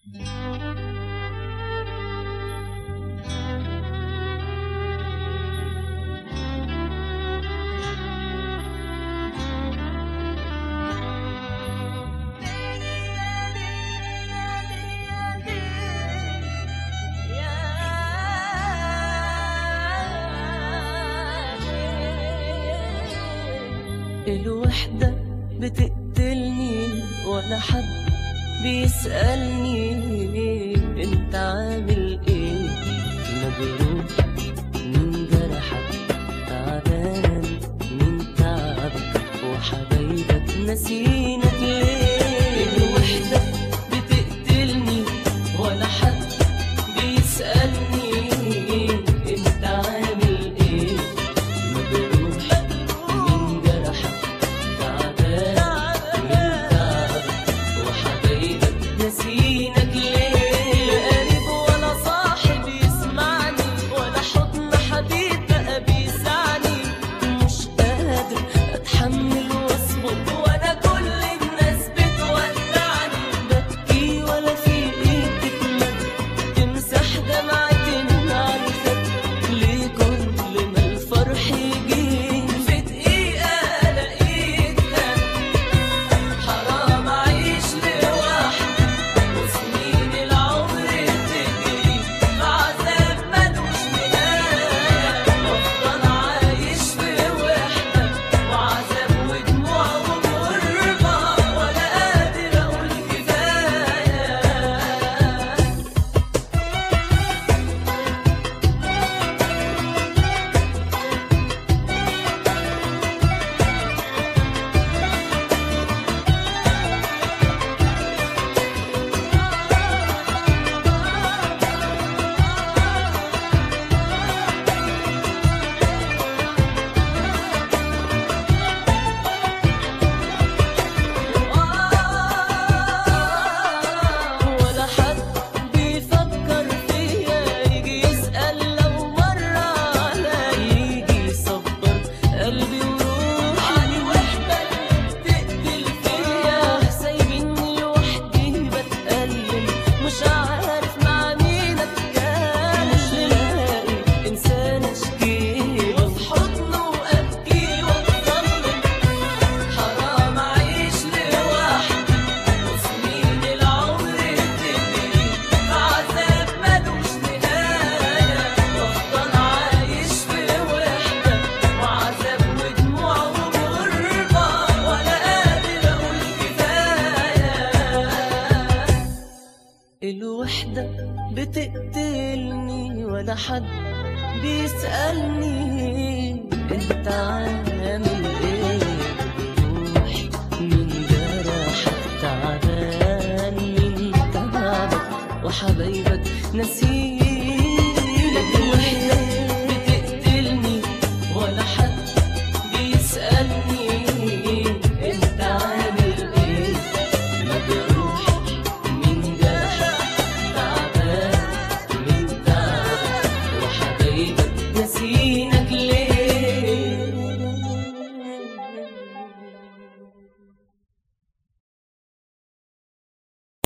الوحدة بتقتلني ولا حد بيسألني انت عامل ايه مجروح من جرحك تعبان من تعبك وحبايبك ناسينك ليه الوحدة بتقتلني ولا حد بيسألني انت عامل ايه مجروح من جرحك تعبان من تعبك وحبايبك ناسينك ليه لا قريب ولا صاحب يسمعني ولا حضن حبيب بقى بيسعني مش قادر اتحمل واصبر وانا كل الناس بتودعني ببكي ولا في ايدي تمد تمسح دمعتي من على الخد ليه كل ما الفرح يجي في دقيقة الاقيك حرام اعيش لوحدي وسنين العمر بتجري عذاب ملوش نهاية وافضل عايش في وحدة وعذاب ودموع وغربة ولا قادر اقول كفاية ولا حد بيفكر فيا يجي يسأل لو مرة عليا يجي يصبر قلبي وروحي علي وحدة تقتل فيا سايبيني لوحدي بتألم مش عارف مع مين اتكلم مش لاقي انسان اشكيله وفي حضنه وابكي واطمن حرام اعيش لوحدي وسنين العمر بتجري عذاب ملوش نهاية وافضل عايش في وحدة وعذاب ودموع وغربة ولا قادر اقول كفاية الوحدة بتقتلني ولا حد بيسألني انت عامل ايه روحي من جرحك تعبان من تعبك وحبايبك ناسي